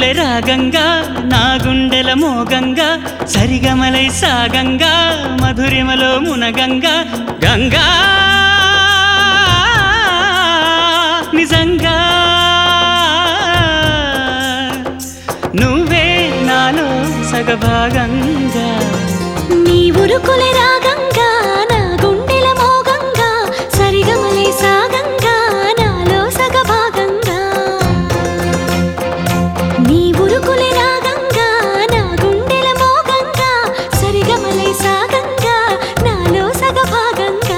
ఉరుకులే రాగంగా నా గుండెల మోగంగా సరిగమలై సాగంగా మధురిమలో మునగంగా గంగా నిజంగా నువ్వే నాలో సగభాగంగా నీ ఉరుకులే రాగంగా నా గుండెల మోగంగా సరిగమలే సాగంగా నాలో సగభాగంగా నీ ఉరుకులే రాగంగా నా గుండెల మోగంగా సరిగమలే సాగంగా నాలో సగభాగంగా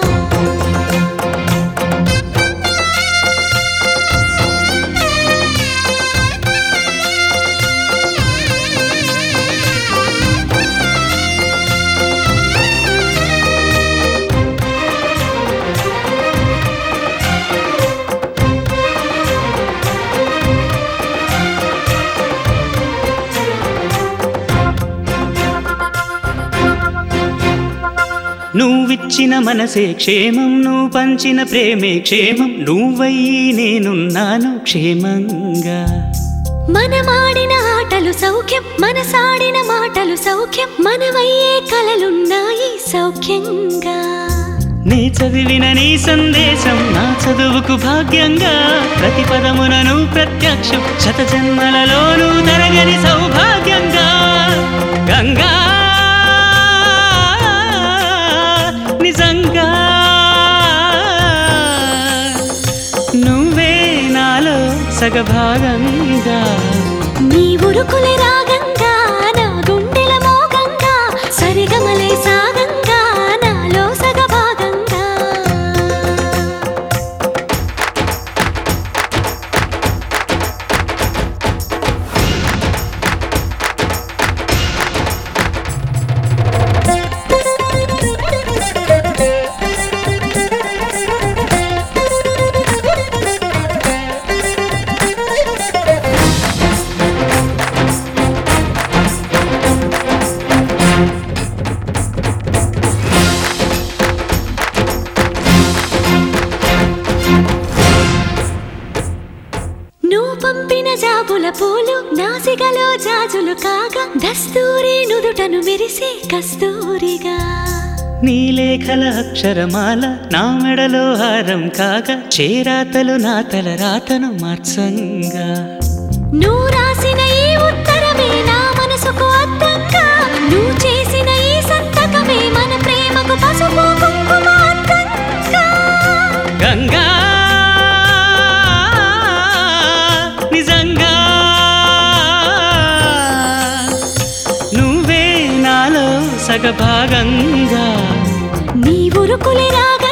నువ్విచ్చిన మనసే క్షేమం నువ్వు పంచిన ప్రేమే క్షేమం నువ్వయ్యి నేనున్నాను క్షేమంగా మనమాడిన ఆటలు సౌఖ్యం మనసాడిన మాటలు సౌఖ్యం మనవయ్యే కలలున్నాయి సౌఖ్యంగా నీ చదివిన నీ సందేశం నా చదువుకు భాగ్యంగా ప్రతి పదమునను ప్రత్యక్షం శత జన్మలలోనూ తరగని సౌభాగ్యంగా గంగా నిజంగా నువ్వే నాలో సగభాగంగా నీ ఉరుకులే రాగంగా నా గుండెల మోగంగా సరిగమలే సాగంగా నాలో సగభాగంగా నువ్వు పంపిన జాబుల పూలు నాసికలో జాజులు కాగా దస్తూరి నుదుటను మెరిసే కస్తూరిగా నీ లేఖల అక్షరమాల నా మెడలో హారం కాగా చేరాతలు నా తల రాతను మార్చంగా నువ్వు రాసిన ఈ ఉత్తరమే నా మనసుకు అర్థంగా నువ్వు చేసిన ఈ సంతకమే మన ప్రేమకు పసుపు కుంకుమ అర్థంగా గంగా నిజంగా నువ్వే నాలో సగభాగంగా నీ ఉరుకులే రాగ